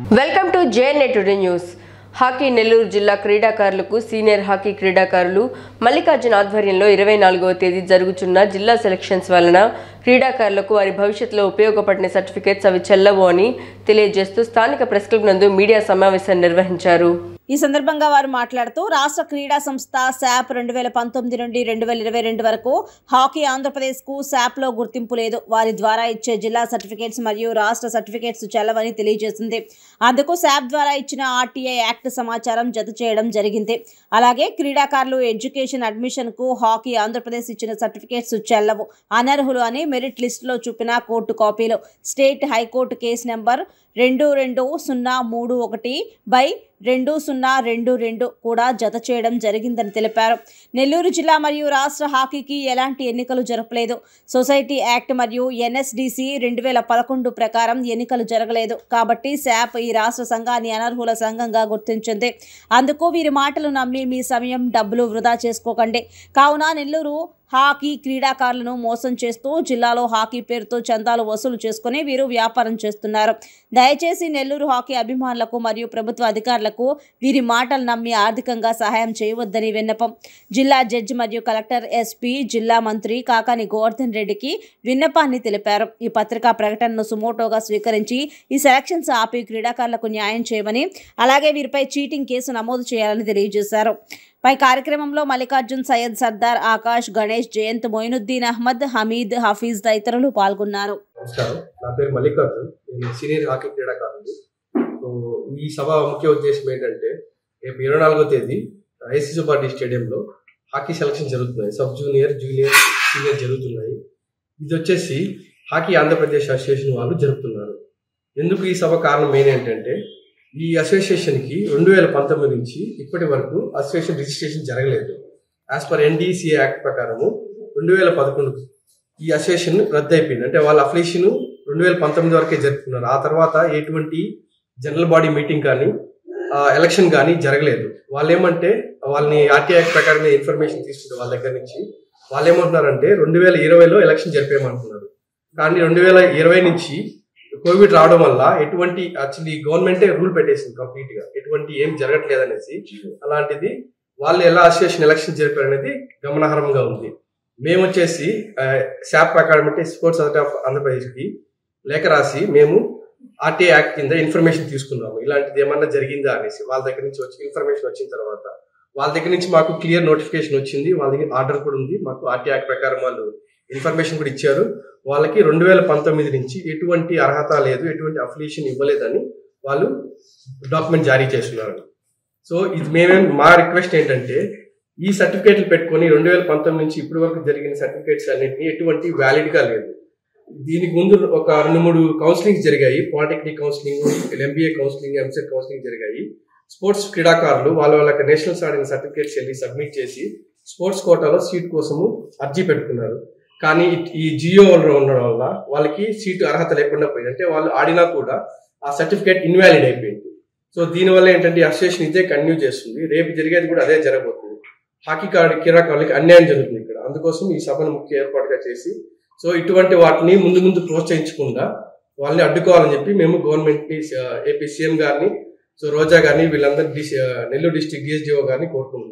welcome to JNA today news hockey Nellore జిల్లా క్రీడాకారులకు senior hockey క్రీడాకారులు మల్లికార్జున్ ఆధ్వర్యంలో ఇరవై నాలుగవ తేదీ జరుగుతున్న జిల్లా సెలక్షన్స్ వలన క్రీడాకారులకు వారి భవిష్యత్తులో ఉపయోగపడిన సర్టిఫికేట్స్ అవి చెల్లవు అని తెలియజేస్తూ స్థానిక ప్రెస్ క్లబ్ నందు మీడియా సమావేశం నిర్వహించారు ఈ సందర్భంగా వారు మాట్లాడుతూ రాష్ట్ర క్రీడా సంస్థ శాప్ రెండు వేల పంతొమ్మిది నుండి రెండు వేల ఇరవై రెండు వరకు హాకీ ఆంధ్రప్రదేశ్కు శాప్లో గుర్తింపు లేదు వారి ద్వారా ఇచ్చే జిల్లా సర్టిఫికేట్స్ మరియు రాష్ట్ర సర్టిఫికేట్స్ చెల్లవని తెలియజేసింది అందుకు శాప్ ద్వారా ఇచ్చిన ఆర్టీఐ యాక్ట్ సమాచారం జత చేయడం జరిగింది అలాగే క్రీడాకారులు ఎడ్యుకేషన్ అడ్మిషన్కు హాకీ ఆంధ్రప్రదేశ్ ఇచ్చిన సర్టిఫికేట్స్ చెల్లవు అనర్హులు అని మెరిట్ లిస్టులో చూపిన కోర్టు కాపీలు స్టేట్ హైకోర్టు కేసు నెంబర్ రెండు రెండు సున్నా మూడు ఒకటి బై రెండు సున్నా రెండు రెండు కూడా జత చేయడం జరిగిందని తెలిపారు నెల్లూరు జిల్లా మరియు రాష్ట్ర హాకీకి ఎలాంటి ఎన్నికలు జరపలేదు సొసైటీ యాక్ట్ మరియు ఎన్ఎస్డిసి రెండు వేల పదకొండు ప్రకారం ఎన్నికలు జరగలేదు కాబట్టి శాప్ ఈ రాష్ట్ర సంఘాన్ని అనర్హుల సంఘంగా గుర్తించింది అందుకు వీరి మాటలు నమ్మి మీ సమయం డబ్బులు వృధా చేసుకోకండి కావున నెల్లూరు హాకీ క్రీడాకారులను మోసం చేస్తూ జిల్లాలో హాకీ పేరుతో చందాలు వసూలు చేసుకుని వీరు వ్యాపారం చేస్తున్నారు దయచేసి నెల్లూరు హాకీ అభిమానులకు మరియు ప్రభుత్వ అధికారులకు వీరి మాటలు నమ్మి ఆర్థికంగా సహాయం చేయవద్దని విన్నపం జిల్లా జడ్జి మరియు కలెక్టర్ ఎస్పీ జిల్లా మంత్రి కాకాని గోవర్ధన్ రెడ్డికి విన్నపాన్ని తెలిపారు ఈ పత్రికా ప్రకటనను సుమోటోగా స్వీకరించి ఈ సెలక్షన్స్ ఆపి క్రీడాకారులకు న్యాయం చేయమని అలాగే వీరిపై చీటింగ్ కేసు నమోదు చేయాలని తెలియజేశారు పై కార్యక్రమంలో మల్లికార్జున్ సయ్యద్ సర్దార్ ఆకాష్ గణేష్ జయంత్ మొయినుద్దీన్ అహ్మద్ హమీద్ హఫీజ్ తదితరులు పాల్గొన్నారు నమస్కారం నా పేరు మల్లికార్జున్ నేను సీనియర్ హాకీ క్రీడాకారుడు సో ఈ సభ ముఖ్య ఉద్దేశం ఏంటంటే రేపు ఇరవై నాలుగో తేదీ ఐసీ సుబ్బారెడ్డి స్టేడియంలో హాకీ సెలక్షన్ జరుగుతున్నాయి సబ్ జూనియర్ జూనియర్ సీనియర్ జరుగుతున్నాయి ఇది వచ్చేసి హాకీ ఆంధ్రప్రదేశ్ అసోసియేషన్ వాళ్ళు జరుపుతున్నారు ఎందుకు ఈ సభ కారణం మెయిన్ ఏంటంటే ఈ అసోసియేషన్కి రెండు వేల పంతొమ్మిది నుంచి ఇప్పటి వరకు అసోసియేషన్ రిజిస్ట్రేషన్ జరగలేదు యాజ్ పర్ ఎన్డీసీ యాక్ట్ ప్రకారము రెండు వేల పదకొండు ఈ అసోసియేషన్ రద్దు అయిపోయింది అంటే వాళ్ళ అఫిలియేషన్ రెండు వేల పంతొమ్మిది వరకే జరుపుకున్నారు ఆ తర్వాత ఎటువంటి జనరల్ బాడీ మీటింగ్ కానీ ఎలక్షన్ కానీ జరగలేదు వాళ్ళు ఏమంటే వాళ్ళని ఆర్టీఐ యాక్ట్ ప్రకారం ఇన్ఫర్మేషన్ తీసుకుంటే వాళ్ళ దగ్గర నుంచి వాళ్ళు ఏమంటున్నారంటే రెండు వేల ఇరవైలో ఎలక్షన్ జరిపేయమంటున్నారు కానీ రెండు వేల ఇరవై నుంచి కోవిడ్ రావడం వల్ల ఎటువంటి యాక్చువల్లీ గవర్నమెంటే రూల్ పెట్టేసింది కంప్లీట్ గా ఎటువంటి ఏం జరగట్లేదు అనేసి అలాంటిది వాళ్ళు ఎలా అసోసియేషన్ ఎలక్షన్ జరిపారు అనేది గమనార్హంగా ఉంది మేము వచ్చేసి శాప్ ప్రకారం అంటే స్పోర్ట్స్ అథారిటీ ఆఫ్ ఆంధ్రప్రదేశ్కి లేఖ రాసి మేము ఆర్టీఐ యాక్ట్ కింద ఇన్ఫర్మేషన్ తీసుకున్నాము ఇలాంటిది ఏమన్నా జరిగిందా అనేసి వాళ్ళ దగ్గర నుంచి వచ్చి ఇన్ఫర్మేషన్ వచ్చిన తర్వాత వాళ్ళ దగ్గర నుంచి మాకు క్లియర్ నోటిఫికేషన్ వచ్చింది వాళ్ళ దగ్గర ఆర్డర్ కూడా ఉంది మాకు ఆర్టీఐ యాక్ట్ ప్రకారం వాళ్ళు ఇన్ఫర్మేషన్ కూడా ఇచ్చారు వాళ్ళకి రెండు వేల పంతొమ్మిది నుంచి ఎటువంటి అర్హత లేదు ఎటువంటి అఫిలియేషన్ ఇవ్వలేదని వాళ్ళు డాక్యుమెంట్ జారీ చేస్తున్నారు సో ఇది మేమేం మా రిక్వెస్ట్ ఏంటంటే ఈ సర్టిఫికేట్లు పెట్టుకొని రెండు వేల పంతొమ్మిది నుంచి ఇప్పటి వరకు జరిగిన సర్టిఫికేట్స్ అన్నింటినీ ఎటువంటి వ్యాలిడ్ గా లేదు దీనికి ముందు ఒక రెండు మూడు కౌన్సిలింగ్ జరిగాయి polytechnic counselling MBA counselling EAMCET counselling జరిగాయి స్పోర్ట్స్ క్రీడాకారులు వాళ్ళ వాళ్ళకి నేషనల్స్ ఆడిన సర్టిఫికేట్స్ వెళ్ళి సబ్మిట్ చేసి స్పోర్ట్స్ కోటాలో సీట్ కోసము అర్జీ పెట్టుకున్నారు కానీ ఈ జియో ఉండడం వల్ల వాళ్ళకి సీటు అర్హత లేకుండా పోయింది అంటే వాళ్ళు ఆడినా కూడా ఆ సర్టిఫికేట్ ఇన్వాలిడ్ అయిపోయింది సో దీనివల్ల ఏంటంటే అసోసియేషన్ ఇదే కంటిన్యూ చేస్తుంది రేపు జరిగేది కూడా అదే జరగబోతుంది హాకీ క్రీడాకారులకి అన్యాయం జరుగుతుంది ఇక్కడ అందుకోసం ఈ సభను ముఖ్య ఏర్పాటుగా చేసి సో ఇటువంటి వాటిని ముందు ముందు ప్రోత్సహించకుండా వాళ్ళని అడ్డుకోవాలని చెప్పి మేము గవర్నమెంట్ ని ఏపీ సీఎం గారిని సో రోజా గారిని వీళ్ళందరూ నెల్లూరు డిస్టిక్ డిఎస్డిఓ గారిని కోరుకుంటున్నాము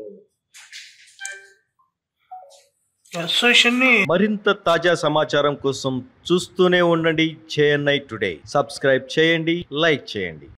అసోసియేషన్ ని మరింత తాజా సమాచారం కోసం చూస్తూనే ఉండండి చేఎన్ఐ టుడే సబ్స్క్రైబ్ చేయండి లైక్ చేయండి